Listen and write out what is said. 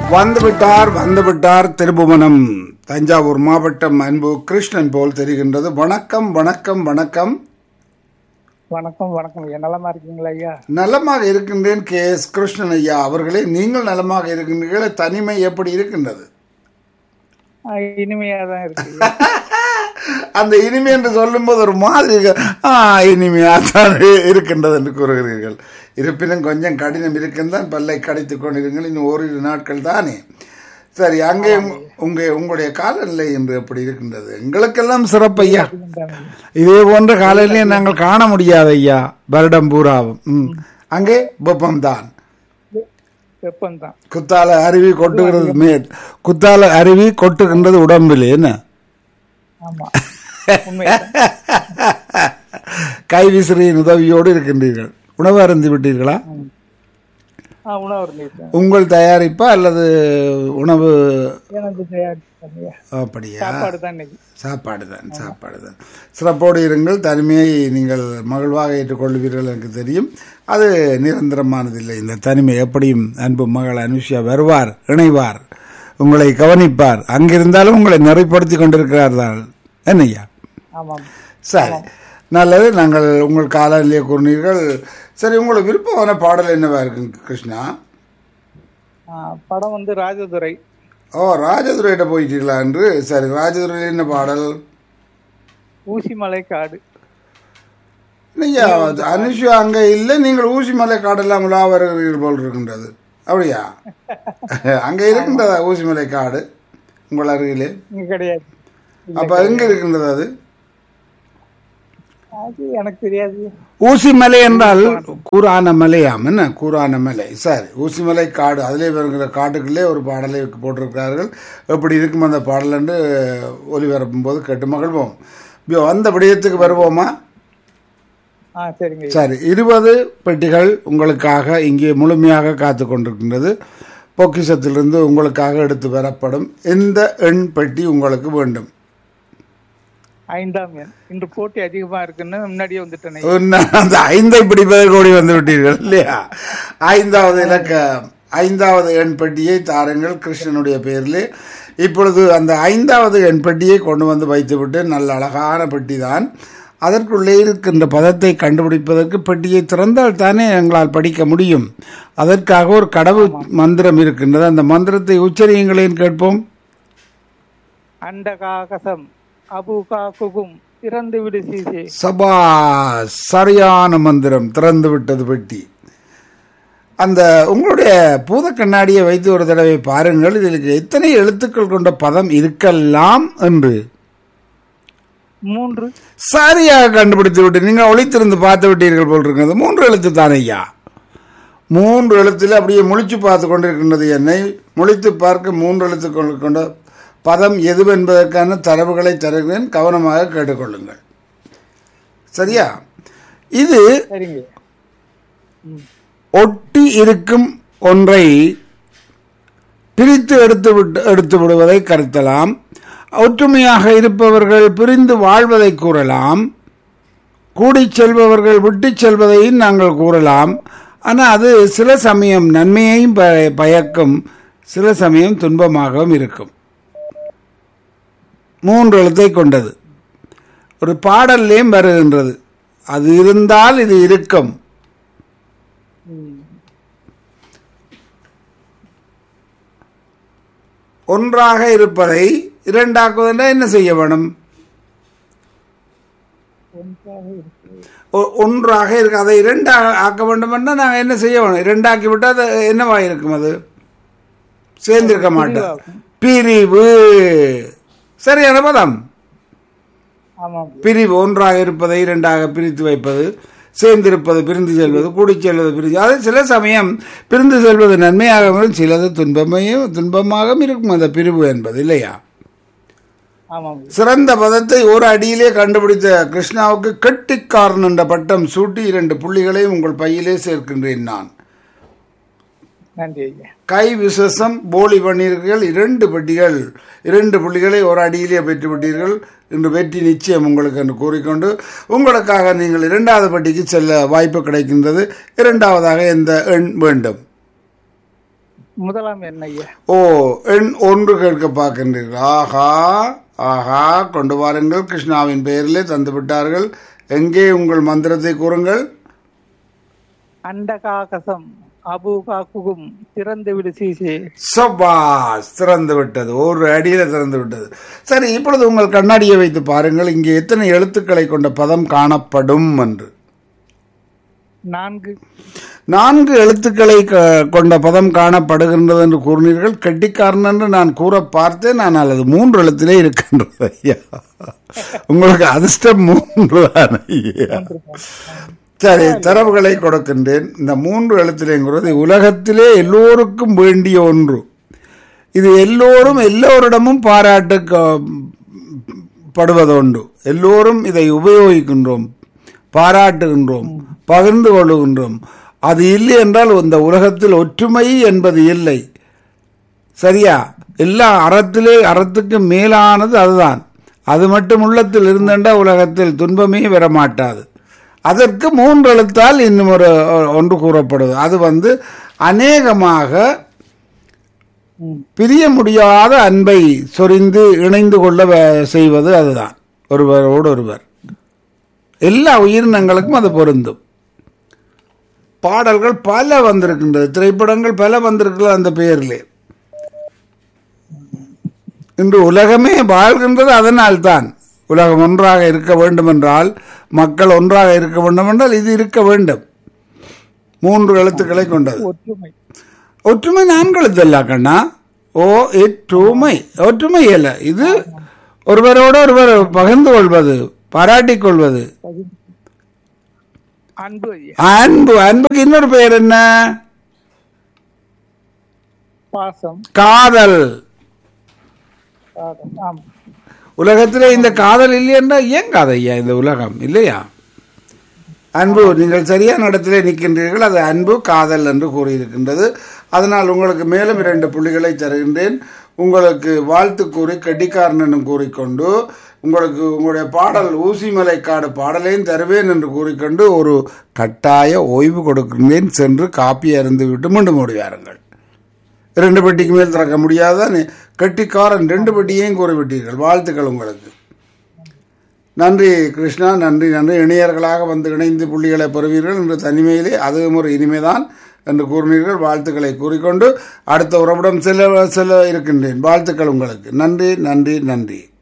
வந்துவிட்டார் வந்துவிட்டார் திருபுவனம் தஞ்சாவூர் மாவட்டம் அன்பு கிருஷ்ணன் போல் தெரிகின்றது வணக்கம் வணக்கம் வணக்கம் வணக்கம் வணக்கம் ஐயா நலமா இருக்கீங்களா ஐயா நலமாக இருக்கின்றேன் கே எஸ் கிருஷ்ணன் ஐயா அவர்களே நீங்கள் நலமாக இருக்கின்றீர்கள் தனிமை எப்படி இருக்கின்றது ஆ, இனிமையா தான் இருக்கு ஐயா. அந்த இனிமை என்று சொல்லும்போது ஒரு மாதிரி இருக்கு. ஆ இனிமையாத்தான் இருக்கின்றது என்று கூறுகிறீர்கள் இருப்பினும் கொஞ்சம் கடினம் இருக்குந்தான் பல்லை கடித்துக் கொண்டிருங்கள் இன்னும் ஓரிரு நாட்கள் தானே சரி அங்கே உங்க- உங்க உங்களுடைய காலநிலை என்று எப்படி இருக்கின்றது எங்களுக்கெல்லாம் சிறப்பு ஐயா இதே போன்ற காலையிலே நாங்கள் காண முடியாது ஐயா வருடம் பூராவும் ம். அங்கே வெப்பம்தான் வெப்பம்தான் குத்தால அருவி கொட்டுகிறது மேல் குத்தால அருவி கொட்டுகின்றது உடம்பில் என்ன ஆமா உண்மைதான் கைவிசிறியின் உதவியோடு இருக்கின்றீர்கள் உணவு அருந்தி விட்டீர்களா ஆ உணவு இருந்துச்சு உங்கள் தயாரிப்பா அல்லது உணவு எனக்கு தயாரிச்சு ஐயா அப்படியா சாப்பாடு தான் இன்னைக்கு சாப்பாடு தான் சாப்பாடு தான் சிறப்போடு இருங்கள் தனிமையை நீங்கள் மகிழ்வாக ஏற்றுக்கொள்வீர்கள் எனக்கு தெரியும் அது நிரந்தரமானதில்லை இந்த தனிமை எப்படியும் அன்பு மகள் அனுஷியா வருவார் இணைவார் உங்களை கவனிப்பார் அங்கிருந்தாலும் உங்களை நெறிப்படுத்தி கொண்டிருக்கிறார் தான் என்னய்யா ஆமாம் சரி நல்லது நாங்கள் உங்கள் காலையிலே கூறினீர்கள் சரி உங்களுக்கு விருப்பமான பாடல் என்னவா இருக்கு கிருஷ்ணா ஆ, படம் வந்து ராஜதுரை ஓ ராஜதுரையிட்ட போயிட்டீங்களா என்று சரி ராஜதுரையில் என்ன பாடல் ஊசிமலை காடு ஐயா அனுஷா அங்கே இல்லை நீங்கள் ஊசி மலை காடெல்லாம் உலா வருகிறீர்கள் போல் இருக்கின்றது அப்படியா அங்கே இருக்கின்றதா ஊசி மலை காடு உங்கள் அருகிலே இங்க கிடையாது அப்போ எங்கே இருக்கின்றது அது அது எனக்கு தெரியாது ஊசி மலை என்றால் கூரான மலையாம் என்ன கூரான மலை சரி ஊசி மலை காடு அதிலே வருகிற காட்டுக்குள்ளே ஒரு பாடலை போட்டிருக்கிறார்கள் எப்படி இருக்கும் அந்த பாடல் என்று ஒலிபரப்பும் போது கேட்டு மகிழ்வோம் இப்போ அந்த விடயத்துக்கு வருவோமா ஆ சரிங்க ஐயா. சரி இருபது பெட்டிகள் உங்களுக்காக இங்கே முழுமையாக காத்து கொண்டிருக்கின்றது பொக்கிஷத்திலிருந்து உங்களுக்காக எடுத்து வரப்படும் எந்த எண் பெட்டி உங்களுக்கு வேண்டும் ஐந்தாம் எண் இன்று போட்டி அதிகமா இருக்குன்னு முன்னாடியே வந்துட்டேன் ஐயா. உன்ன- அந்த ஐந்தை பிடிப்பதற்கு ஓடி வந்து விட்டீர்கள் இல்லையா ஐந்தாவது இலக்க ஐந்தாவது எண் பெட்டியை தாருங்கள் கிருஷ்ணனுடைய பெயரிலே இப்பொழுது அந்த ஐந்தாவது எண் பெட்டியை கொண்டு வந்து வைத்துவிட்டு நல்ல அழகான பெட்டி தான் அதற்குள்ளே இருக்கின்ற பதத்தை கண்டுபிடிப்பதற்கு பெட்டியை திறந்தால் தானே எங்களால் படிக்க முடியும் அதற்காக ஒரு கடவுள் மந்திரம் இருக்கின்றது அந்த மந்திரத்தை உச்சரியுங்களேன் கேட்போம் அண்டகாகசம் அபுகா குகும் திறந்து விடு சீசே சபா சரியான மந்திரம் திறந்து விட்டது பெட்டி அந்த உங்களுடைய பூத கண்ணாடியை வைத்து ஒரு தடவை பாருங்கள் இதில் எத்தனை எழுத்துக்கள் கொண்ட பதம் இருக்கலாம் என்று மூன்று சரியாக கண்டுபிடித்து விட்டு நீங்கள் ஒளித்திருந்து பார்த்து விட்டீர்கள் போல் இருக்கிறது மூன்று எழுத்து தானே ஐயா மூன்று எழுத்தில் அப்படியே முழிச்சு பார்த்து கொண்டிருக்கின்றது என்னை முழித்து பார்க்க மூன்று எழுத்துக்கள் கொண்ட பதம் எதுவென்பதற்கான தரவுகளை தருகிறேன் கவனமாக கேட்டுக்கொள்ளுங்கள் சரியா இது சரிங்க ஒட்டி இருக்கும் ஒன்றை பிரித்து எடுத்து விட்டு எடுத்து விடுவதை கருத்தலாம் ஒற்றுமையாக இருப்பவர்கள் பிரிந்து வாழ்வதை கூறலாம் கூடிச் செல்பவர்கள் விட்டுச் செல்வதையும் நாங்கள் கூறலாம் ஆனால் அது சில சமயம் நன்மையையும் ப- பயக்கும் சில சமயம் துன்பமாகவும் இருக்கும் மூன்று எழுத்தை கொண்டது ஒரு பாடல்லையும் வருகின்றது அது இருந்தால் இது இருக்கும் ம். ஒன்றாக இருப்பதை இரண்டாக்குவதென்றா என்ன செய்ய வேணும் ஒன்றாக இருக்கு ஒ- ஒன்றாக இருக்கு அதை இரண்டாக ஆக்க வேண்டும் என்றால் நாங்கள் என்ன செய்ய வேணும் இரண்டாக்கி விட்டால் அது என்னவா இருக்கும் அது சேர்ந்திருக்க மாட்டோம் பிரிவு சரியான பதம் ஆமாம் பிரிவு ஒன்றாக இருப்பதை இரண்டாக பிரித்து வைப்பது சேர்ந்திருப்பது பிரிந்து செல்வது கூடிச் செல்வது பிரிந்து அது சில சமயம் பிரிந்து செல்வது நன்மையாகவும் இருக்கும், சிலது துன்பமையும் துன்பமாகவும் இருக்கும் அந்த பிரிவு என்பது இல்லையா ஆமாம் சிறந்த பதத்தை ஒரு அடியிலே கண்டுபிடித்த கிருஷ்ணாவுக்கு கெட்டிக்காரன் என்ற பட்டம் சூட்டி இரண்டு புள்ளிகளையும் உங்கள் பையிலே சேர்க்கின்றேன் நான் நன்றி ஐயா கை விசேஷம் போலி பண்ணீர்கள் இரண்டு பெட்டிகள் இரண்டு புள்ளிகளை ஒரு அடியிலே பெற்று விட்டீர்கள் இன்று வெற்றி நிச்சயம் உங்களுக்கு என்று கூறிக்கொண்டு உங்களுக்காக நீங்கள் இரண்டாவது பெட்டிக்கு செல்ல வாய்ப்பு கிடைக்கின்றது இரண்டாவதாக எந்த எண் வேண்டும் முதலாம் எண் ஐயா ஓ எண் ஒன்று கேட்க பார்க்கின்றீர்கள் ஆஹா ஆஹா கொண்டு வாருங்கள் கிருஷ்ணாவின் பெயரிலே தந்து விட்டார்கள் எங்கே உங்கள் மந்திரத்தை கூறுங்கள் அண்டகாகசம் அபுகாக்குகும் திறந்து விடு சீசே சபாஸ் திறந்து விட்டது ஒரு அடியில திறந்து விட்டது சரி இப்பொழுது உங்கள் கண்ணாடியை வைத்து பாருங்கள் இங்கே எத்தனை எழுத்துக்களை கொண்ட பதம் காணப்படும் என்று நான்கு நான்கு எழுத்துக்களை க- கொண்ட பதம் காணப்படுகின்றது என்று கூறினீர்கள் கெட்டிக்காரன் என்று நான் கூற பார்த்தேன் ஆனால் அது மூன்று எழுத்திலே இருக்கின்றது ஐயா உங்களுக்கு அதிர்ஷ்டம் மூன்று தான் ஐயா சரி தரவுகளை கொடுக்கின்றேன் இந்த மூன்று எழுத்திலேங்கிறது உலகத்திலே எல்லோருக்கும் வேண்டிய ஒன்று இது எல்லோரும் எல்லோரிடமும் பாராட்டு க- படுவதுண்டு எல்லோரும் இதை உபயோகிக்கின்றோம் பாராட்டுகின்றோம் பகிர்ந்து கொள்ளுகின்றோம் அது இல்லை என்றால் இந்த உலகத்தில் ஒற்றுமை என்பது இல்லை சரியா எல்லா அறத்திலே அறத்துக்கு மேலானது அதுதான் அது மட்டும் உள்ளத்தில் இருந்தண்டா உலகத்தில் துன்பமே வரமாட்டாது அதற்கு மூன்று எழுத்தால் இன்னும் ஒரு ஒன்று கூறப்படுது அது வந்து அநேகமாக ம். பிரிய முடியாத அன்பை சொரிந்து இணைந்து கொள்ள வ- செய்வது அதுதான் ஒருவரோடு ஒருவர் எல்லா உயிரினங்களுக்கும் அது பொருந்தும் பாடல்கள் பல வந்திருக்கின்றது திரைப்படங்கள் பல வந்திருக்கிறது அந்த பெயரிலே இன்று உலகமே வாழ்கின்றது அதனால்தான் உலகம் ஒன்றாக இருக்க வேண்டும் என்றால் மக்கள் ஒன்றாக இருக்க வேண்டும் என்றால் இது இருக்க வேண்டும் மூன்று எழுத்துக்களை கொண்டது ஒற்றுமை ஒற்றுமை நான்கு எழுத்தல்ல கண்ணா ஓ ஒற்றுமை ஒற்றுமை அல்ல இது ஒருவரோடு ஒருவர் பகிர்ந்து கொள்வது பாராட்டிக் கொள்வது அன்பு ஐயா அன்பு அன்புக்கு இன்னொரு பெயர் என்ன பாசம் காதல் காதல். ஆம் உலகத்திலே இந்த காதல் இல்லை என்றால் ஏன் காதையா இந்த உலகம் இல்லையா அன்பு நீங்கள் சரியான இடத்திலே நிற்கின்றீர்கள் அது அன்பு காதல் என்று கூறியிருக்கின்றது அதனால் உங்களுக்கு மேலும் இரண்டு புள்ளிகளை தருகின்றேன் உங்களுக்கு வாழ்த்து கூறி கெட்டிக்காரன் என்று கூறிக்கொண்டு உங்களுக்கு உங்களுடைய பாடல் ஊசிமலைக்காடு பாடலையும் தருவேன் என்று கூறிக்கொண்டு ஒரு கட்டாய ஓய்வு கொடுக்கின்றேன் சென்று காப்பி அருந்து விட்டு மீண்டும் ஓடிவாருங்கள் ரெண்டு பெட்டிக்கு மேல் திறக்க முடியாதான் கெட்டிக்காரன் ரெண்டு பெட்டியையும் கூறிவிட்டீர்கள் வாழ்த்துக்கள் உங்களுக்கு நன்றி கிருஷ்ணா நன்றி நன்றி இணையர்களாக வந்து இணைந்து புள்ளிகளை பெறுவீர்கள் என்று தனிமையிலே அதுவும் ஒரு இனிமைதான் என்று கூறினீர்கள் வாழ்த்துக்களை கூறிக்கொண்டு அடுத்த உறவிடம் செல்ல செல்ல இருக்கின்றேன் வாழ்த்துக்கள் உங்களுக்கு நன்றி நன்றி நன்றி